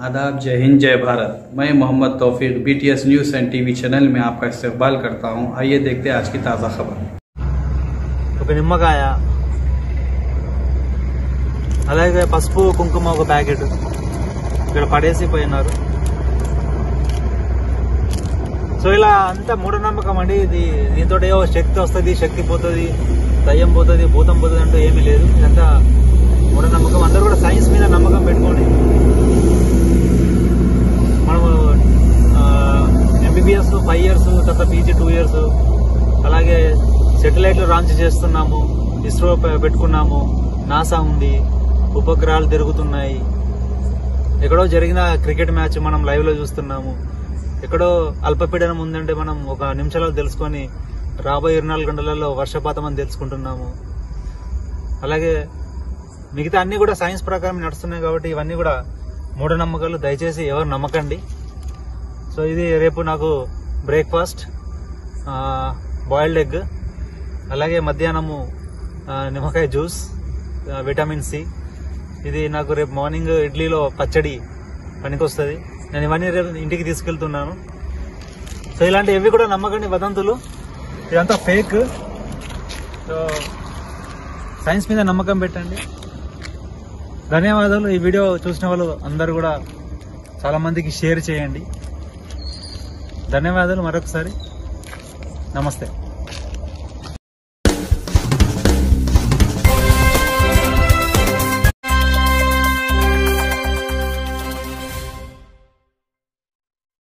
आदाब जय हिंद जय भारत मैं Mohammad Taufiq BTS news and TV channel में आपका इस्तेमाल करता हूं आइए देखते हैं आज की ताज़ा खबर ఒక నిమ్మకాయ అలాగే పసుపు కుంకుమ ఒక ప్యాకెట్ ఇక్కడ పడేసి పోయినారు సో ఇలా అంతా మూఢనమ్మకం అండి ఇది దీంతో ఏవో శక్తి వస్తుంది శక్తి పోతుంది దయ్యం పోతుంది భూతం పోతుంది అంటూ ఏమీ లేదు ఇదంతా మూఢనమ్మకం అందరూ కూడా సైన్స్ మీద నమ్మకం పెట్టుకోండి మనము ఎంబీబీఎస్ ఫైవ్ ఇయర్స్ తర్వాత పీజీ టూ ఇయర్స్ అలాగే సెటిలైట్లు లాంచ్ చేస్తున్నాము ఇస్రో పె- పెట్టుకున్నాము నాసా ఉంది ఉపగ్రహాలు తిరుగుతున్నాయి ఎక్కడో జరిగిన క్రికెట్ మ్యాచ్ మనం లైవ్ లో చూస్తున్నాము ఎక్కడో అల్పపీడనం ఉందంటే మనం ఒక నిమిషంలో తెలుసుకొని రాబోయే ఇరవై నాలుగు గంటలలో వర్షపాతం అని తెలుసుకుంటున్నాము అలాగే మిగతా అన్ని కూడా సైన్స్ ప్రకారం నడుస్తున్నాయి కాబట్టి ఇవన్నీ కూడా మూఢనమ్మకాలు దయచేసి ఎవరు నమ్మకండి సో ఇది రేపు నాకు బ్రేక్ఫాస్ట్ బాయిల్డ్ ఎగ్ అలాగే మధ్యాహ్నము ఆ, నిమ్మకాయ జ్యూస్ ఆ, విటమిన్ సి ఇది నాకు రేపు మార్నింగ్ ఇడ్లీలో పచ్చడి పనికొస్తుంది నేను ఇవన్నీ రేపు ఇంటికి తీసుకెళ్తున్నాను సో ఇలాంటి ఇవి కూడా నమ్మకండి వదంతులు ఇదంతా ఫేక్ సో సైన్స్ మీద నమ్మకం పెట్టండి ధన్యవాదాలు ఈ వీడియో చూసిన వాళ్ళు అందరూ కూడా చాలా మందికి షేర్ చేయండి ధన్యవాదాలు మరొకసారి నమస్తే